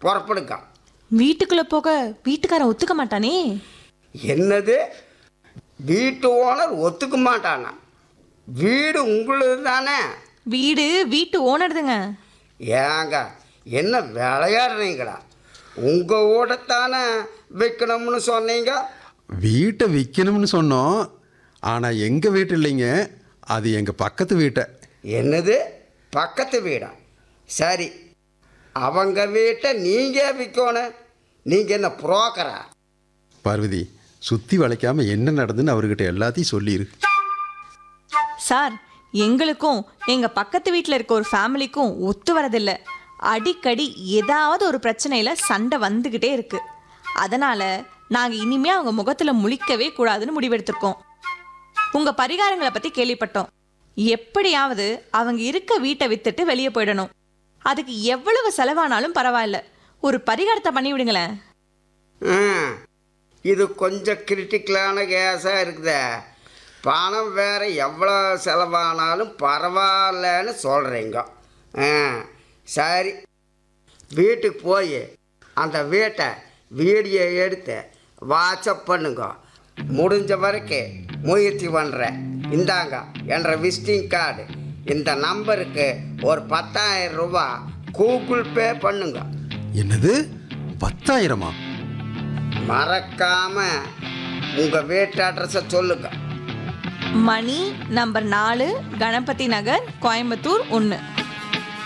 புறப்படுங்க வீட்டுக்குள்ள போக வீட்டுக்காரன் ஒத்துக்க மாட்டானே என்னது வீட்டு ஓனர் ஒத்துக்க மாட்டானா வீடு உங்களுது தானே வீடு வீட்டு ஓனர்துங்க ஏங்க என்ன விளையாடுறீங்களா உங்கள் வீடைத்தானே வைக்கணும்னு சொன்னீங்க வீட்டை விற்கணும்னு சொன்னோம் ஆனால் எங்கள் வீட்டு இல்லைங்க அது எங்கள் பக்கத்து வீட்டை என்னது பக்கத்து வீடா சரி அவங்க வீட்டை நீங்கள் விற்கணும் நீங்கள் என்ன புரோக்கரா பார்வதி சுற்றி வளைக்காம என்ன நடந்துன்னு அவர்கிட்ட எல்லாத்தையும் சொல்லிடு சார் எங்களுக்கும் எங்க பக்கத்து வீட்டில் இருக்க ஒரு ஃபேமிலிக்கும் ஒத்து வரதில்ல அடிக்கடி ஏதாவது ஒரு பிரச்சனையில சண்டை வந்துக்கிட்டே இருக்கு அதனால நாங்க இனிமே அவங்க முகத்துல முழிக்கவே கூடாதுன்னு முடிவெடுத்திருக்கோம் உங்க பரிகாரங்களை பத்தி கேள்விப்பட்டோம் எப்படியாவது அவங்க இருக்க வீட்டை வித்துட்டு வெளியே போயிடணும் அதுக்கு எவ்வளவு செலவானாலும் பரவாயில்ல ஒரு பரிகாரத்தை பண்ணி விடுங்களேன் ம் இது கொஞ்சம் கிரிட்டிக்கலான கேஸாக இருக்குதே பணம் வேற எவ்வளோ செலவானாலும் பரவாயில்லன்னு சொல்கிறீங்க ஆ சரி வீட்டுக்கு போய் அந்த வீட்டை வீடியோ எடுத்து வாட்ஸ்அப் பண்ணுங்க முடிஞ்ச வரைக்கும் முயற்சி பண்ணுறேன் இந்தாங்க என்ற விசிட்டிங் கார்டு இந்த நம்பருக்கு ஒரு பத்தாயிரம் ரூபாய் கூகுள் பே பண்ணுங்க என்னது பத்தாயிரமா மறக்காம உங்க வீட்டு அட்ரஸை சொல்லுங்க மணி நம்பர் நாலு கணபதி நகர் கோயம்புத்தூர் ஒன்று